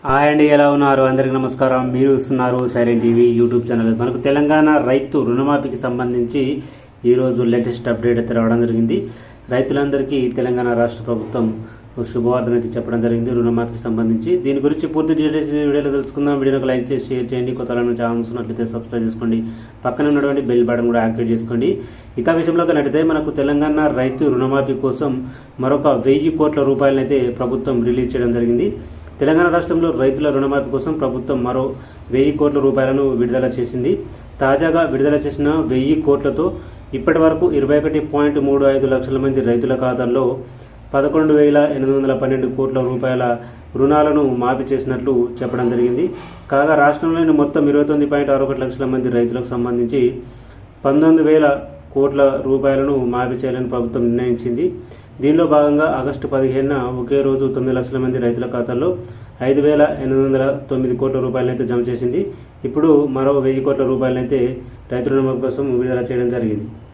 hi అండి ఎలా ఉన్నారు అందరికీ నమస్కారం మీరు చూస్తున్నారు సైలెంట్ టీవీ యూట్యూబ్ ఛానల్ మనకు తెలంగాణ రైతు రుణమాఫీకి సంబంధించి ఈరోజు లేటెస్ట్ అప్డేట్ అయితే రావడం జరిగింది రైతులందరికీ తెలంగాణ రాష్ట్ర ప్రభుత్వం శుభవార్తను అయితే చెప్పడం జరిగింది రుణమాఫీకి సంబంధించి దీని గురించి పూర్తి డీటెయిల్స్ ఈ వీడియోలో తెలుసుకుందాం వీడియోకి లైక్ చేసి షేర్ చేయండి కొత్త వాళ్ళని ఛానల్స్ ఉన్నట్లయితే సబ్స్క్రైబ్ చేసుకోండి పక్కన ఉన్నటువంటి బెల్ బటన్ కూడా యాక్టివేట్ చేసుకోండి ఇక విషయంలో కనట్లయితే మనకు తెలంగాణ రైతు రుణమాఫీ కోసం మరొక వెయ్యి కోట్ల రూపాయలనైతే ప్రభుత్వం రిలీజ్ చేయడం జరిగింది తెలంగాణ రాష్ట్రంలో రైతుల రుణమాఫీ కోసం ప్రభుత్వం మరో వెయ్యి కోట్ల రూపాయలను విడుదల చేసింది తాజాగా విడుదల చేసిన వెయ్యి కోట్లతో ఇప్పటి వరకు ఇరవై ఒకటి పాయింట్ మూడు ఐదు లక్షల మంది రైతుల ఖాతాల్లో పదకొండు వేల ఎనిమిది వందల పన్నెండు కోట్ల రూపాయల రుణాలను మాఫీ చేసినట్లు చెప్పడం జరిగింది కాగా రాష్ట్రంలోని మొత్తం ఇరవై తొమ్మిది పాయింట్ ఆరు ఒకటి లక్షల మంది రైతులకు సంబంధించి పంతొమ్మిది వేల కోట్ల రూపాయలను మాఫీ చేయాలని ప్రభుత్వం నిర్ణయించింది దీనిలో భాగంగా ఆగస్టు పదిహేనున ఒకే రోజు తొమ్మిది లక్షల మంది రైతుల ఖాతాల్లో ఐదు వేల ఎనిమిది వందల తొమ్మిది కోట్ల రూపాయలనైతే జమ చేసింది ఇప్పుడు మరో వెయ్యి కోట్ల రూపాయలనైతే రైతు రుణమాఫీ కోసం విడుదల చేయడం జరిగింది